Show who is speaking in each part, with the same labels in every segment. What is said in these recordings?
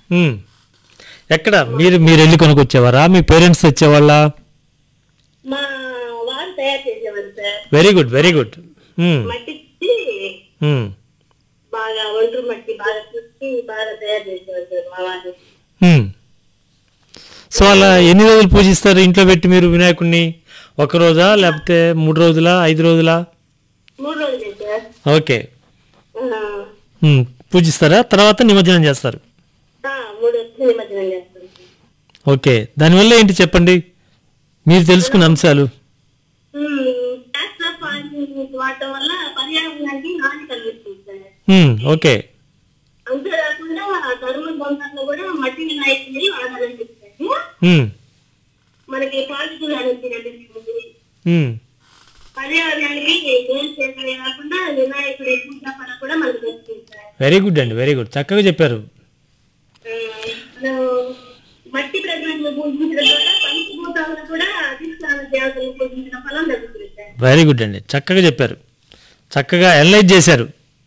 Speaker 1: ఉమ్. ఎక్కడ మీరు మీరు వెళ్ళి కొనుక్కొచ్చేవారా మీ పేరెంట్స్ తెచ్చేవాళ్ళ
Speaker 2: మా వారు తయారు చేసేవారు sir
Speaker 1: very good very good um,
Speaker 2: మట్టి ఇచ్చి
Speaker 1: ఉమ్,
Speaker 2: బాగా ఒండ్రు మట్టి బాగా చుట్టి బాగా తయారు చేసేవారు సార్ మా వారు
Speaker 1: ఉమ్. సో అలా ఎన్ని రోజులు పూజిస్తారు ఇంట్లో పెట్టి మీరు వినాయకుడిని ఒక రోజా లేకపోతే మూడు రోజులా ఐదు రోజులా
Speaker 2: మూడు రోజులే సార్
Speaker 1: ఓకే
Speaker 2: ఆ,
Speaker 1: ఉమ్, పూజిస్తారా తర్వాత నిమజ్జనం చేస్తారు
Speaker 2: ఆ, మూడు వచ్చి నిమజ్జనం చేస్తాం సార్
Speaker 1: ఓకే దానివల్ల ఏంటి చెప్పండి మీరు తెలుసుకున్న అంశాలు
Speaker 2: ట్యాక్స్ వాడటం వల్ల పర్యావరణానికి హాని కలుగుతుంది సార్
Speaker 1: ఉమ్, ఓకే
Speaker 2: అంతేకాకుండా కరువుల ప్రాంతాల్లో కూడా మట్టి వినాయకుని వాడాలని చెప్పారు
Speaker 1: ఉమ్,
Speaker 2: మనకి పాజిటివ్ ఎనర్జీ లభిస్తుంది
Speaker 1: ఉమ్,
Speaker 2: పర్యావరణానికి ఏం చేసే కాకుండా వినాయకుడి పూజ ఫలం కూడా మనకు వస్తుంది సార్
Speaker 1: వెరీ గుడ్ అండి వెరీ గుడ్ చక్కగా చెప్పారు
Speaker 2: ఆ, మనం మట్టి ప్రజలను పూజించడం ద్వారా పంచభూతాలను కూడా అధిష్టాన దేవతలను పూజించిన ఫలం లభిస్తుంది సార్
Speaker 1: వెరీ గుడ్ అండి చక్కగా చెప్పారు చక్కగా అనలైజ్ చేశారు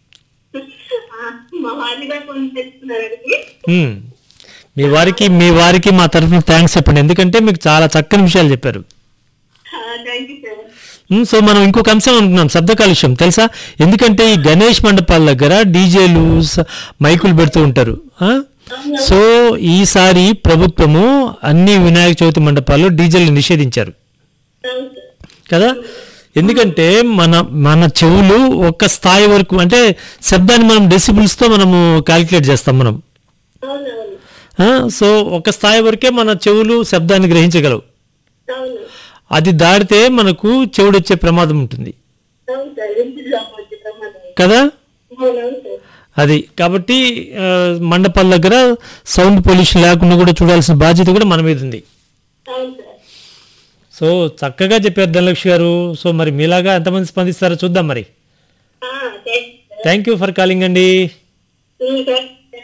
Speaker 2: ఆ, మా వారిని కూడా కొంచెం తెలుసుకున్నారండి
Speaker 1: ఉమ్, మీ వారికి మీ వారికి మా తరఫున థ్యాంక్స్ చెప్పండి ఎందుకంటే మీకు చాలా చక్కని విషయాలు చెప్పారు
Speaker 2: thank you sir
Speaker 1: um, so మనం ఇంకొక అంశం అనుకున్నాం శబ్ద కాలుష్యం తెలుసా ఎందుకంటే ఈ గణేష్ మండపాల దగ్గర డీజేలు స- మైకులు పెడుతూ ఉంటారు ఆ? సో ఈసారి ప్రభుత్వము అన్ని వినాయక చవితి మండపాల్లో డీజేలు నిషేధించారు
Speaker 2: అవును సార్
Speaker 1: కదా ఎందుకంటే మన మన చెవులు ఒక స్థాయి వరకు అంటే శబ్దాన్ని మనం డెసిబుల్స్తో మనము క్యాలిక్యులేట్ చేస్తాం మనం
Speaker 2: అవునవును
Speaker 1: ఆ, సో ఒక స్థాయి వరకే మన చెవులు శబ్దాన్ని గ్రహించగలవు
Speaker 2: అవును
Speaker 1: అది దాటితే మనకు చెవుడు వచ్చే ప్రమాదం ఉంటుంది
Speaker 2: అవును సార్ వినిపించడం వచ్చే ప్రమాదం
Speaker 1: కదా
Speaker 2: అవునవును సార్
Speaker 1: అది కాబట్టి ఆ, మండపాల దగ్గర సౌండ్ పొల్యూషన్ లేకుండా కూడా చూడాల్సిన బాధ్యత కూడా మన మీద ఉంది
Speaker 2: అవును సార్
Speaker 1: సో చక్కగా చెప్పారు ధనలక్ష్మి గారు సో మరి మీలాగా ఎంతమంది స్పందిస్తారో చూద్దాం మరి
Speaker 2: ఆ, thanks sir
Speaker 1: thank you for calling అండి
Speaker 2: ఉమ్, థాంక్స్ సార్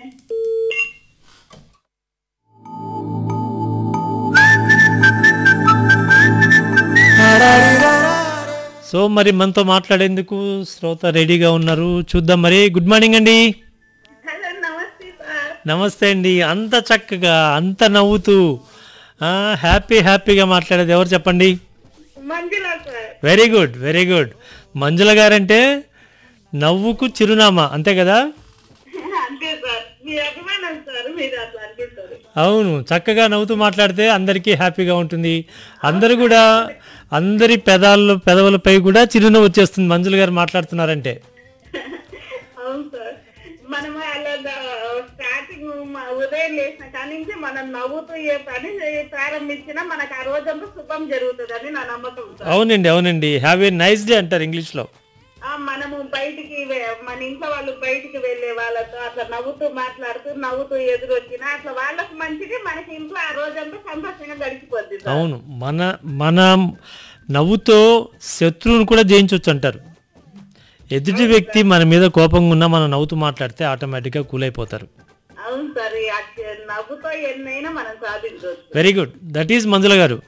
Speaker 1: సో మరి మనతో మాట్లాడేందుకు శ్రోత రెడీగా ఉన్నారు చూద్దాం మరి గుడ్ మార్నింగ్ అండి
Speaker 2: హలో నమస్తే సార్
Speaker 1: నమస్తే అండి అంత చక్కగా అంత నవ్వుతూ ఆ, హ్యాపీ హ్యాపీగా మాట్లాడేది ఎవరు చెప్పండి
Speaker 2: Manjula sir
Speaker 1: very good very good Manjula గారంటే నవ్వుకు చిరునామా అంతే కదా
Speaker 2: అంతే సార్ మీ అభిమానం సార్ మీరు అట్లా అనిపిస్తారు
Speaker 1: అవును చక్కగా నవ్వుతూ మాట్లాడితే అందరికీ హ్యాపీగా ఉంటుంది అందరూ కూడా అందరి పెదాల్లో పెదవులపై కూడా చిరునవ్వు వచ్చేస్తుంది మంజుల గారు మాట్లాడుతున్నారంటే
Speaker 2: అవును సార్ మనం అలా స్టార్టింగ్ ఉదయం లేచిన కాడి నుంచి మనం నవ్వుతూ ఏ పని చేయ- ప్రారంభించినా మనకు ఆ రోజంతా శుభం జరుగుతుందని నా నమ్మకం సార్
Speaker 1: అవునండి అవునండి హ్యావ్ ఏ నైస్ డే అంటారు ఇంగ్లీష్లో
Speaker 2: ఆ, మనము బయటికి వె- మన ఇంట్లో వాళ్ళు బయటికి వెళ్ళే వాళ్ళతో అట్లా నవ్వుతూ మాట్లాడుతూ నవ్వుతూ ఎదురొచ్చినా అట్లా వాళ్ళకి మంచిది మనకి ఇంట్లో ఆ రోజంతా సంతోషంగా గడిచిపోద్ది సార్
Speaker 1: అవును మన మన నవ్వుతో శత్రువును కూడా జయించవచ్చు అంటారు ఎదుటి వ్యక్తి మన మీద కోపంగా ఉన్నా మనం నవ్వుతూ మాట్లాడితే ఆటోమేటిక్గా కూల్ అయిపోతారు
Speaker 2: అవును సార్ ఈ అక్ష- నవ్వుతో ఎన్నైనా మనం సాధించవచ్చు
Speaker 1: very good that is Manjula గారు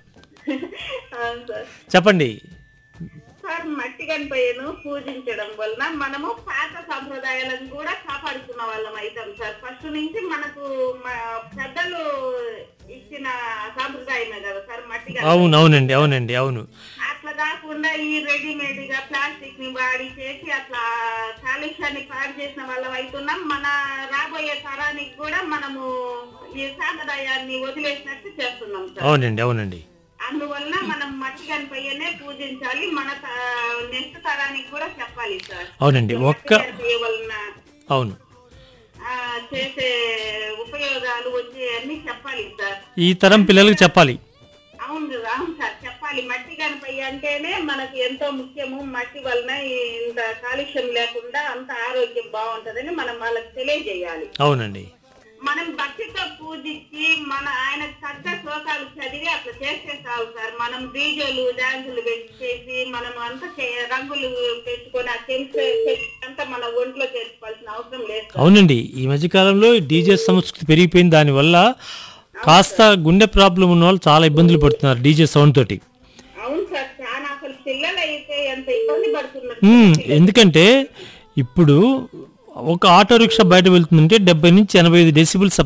Speaker 2: అవును సార్
Speaker 1: చెప్పండి
Speaker 2: సార్ మట్టి గణపయ్యను పూజించడం వలన మనము పాత సంప్రదాయాలను కూడా కాపాడుకున్న వాళ్ళం అవుతాం సార్ ఫస్ట్ నుంచి మనకు మ- పెద్దలు ఇచ్చిన సాంప్రదాయమే కదా సార్ మట్టి గణపయ్య.
Speaker 1: అవును అవునండి అవునండి అవును
Speaker 2: అట్లా కాకుండా ఈ రెడీమేడ్ గా ప్లాస్టిక్ ని వాడి చేసి అట్లా కాలుష్యాన్ని పాడు చేసిన వాళ్ళం అవుతున్నాం మన రాబోయే తరానికి కూడా మనము ఈ సాంప్రదాయాన్ని వదిలేసినట్టు చేస్తున్నాం సార్
Speaker 1: అవునండి అవునండి
Speaker 2: అందువల్ల మనం మట్టి గణపయ్యనే పూజించాలి మన నెక్స్ట్ తరానికి కూడా చెప్పాలి సార్
Speaker 1: అవునండి ఒక్క
Speaker 2: మట్టి గణపయ్య వలన
Speaker 1: అవును
Speaker 2: ఆ, చేసే ఉపయోగాలు వచ్చే అన్ని చెప్పాలి సార్
Speaker 1: ఈ తరం పిల్లలకు చెప్పాలి
Speaker 2: అవును కదా, అవును సార్ చెప్పాలి మట్టి గణపయ్య అంటేనే మనకి ఎంతో ముఖ్యము మట్టి వలన ఇంత కాలుష్యం లేకుండా అంత ఆరోగ్యం బాగుంటదని మనం వాళ్ళకి తెలియజేయాలి
Speaker 1: అవునండి
Speaker 2: మనం భక్తితో పూజించి మన ఆయన తగ్గ శ్లోకాలు చదివి అట్లా చేస్తే చాలు సార్ మనం డీజేలు డాన్సులు చేసి మనం అంతా చే- రంగులు పెట్టుకొని ఆ కెమికల్ అంతా మన ఒంట్లో చేసుకోవాల్సిన అవసరం లేదు సార్.
Speaker 1: అవునండి ఈ మధ్యకాలంలో డీజే సంస్కృతి పెరిగిపోయింది దానివల్ల కాస్త గుండె ప్రాబ్లం ఉన్న వాళ్ళు చాలా ఇబ్బందులు పడుతున్నారు డీజే సౌండ్ తోటి
Speaker 2: అవును సార్ చాలా అసలు పిల్లలు అయితే ఎంత ఇబ్బంది పడుతున్నారు
Speaker 1: మ్మ్. ఎందుకంటే ఇప్పుడు ఒక ఆటో రిక్షా బయట వెళ్తుందంటే డెబ్బై నుంచి ఎనభై ఐదు డెసిబుల్స్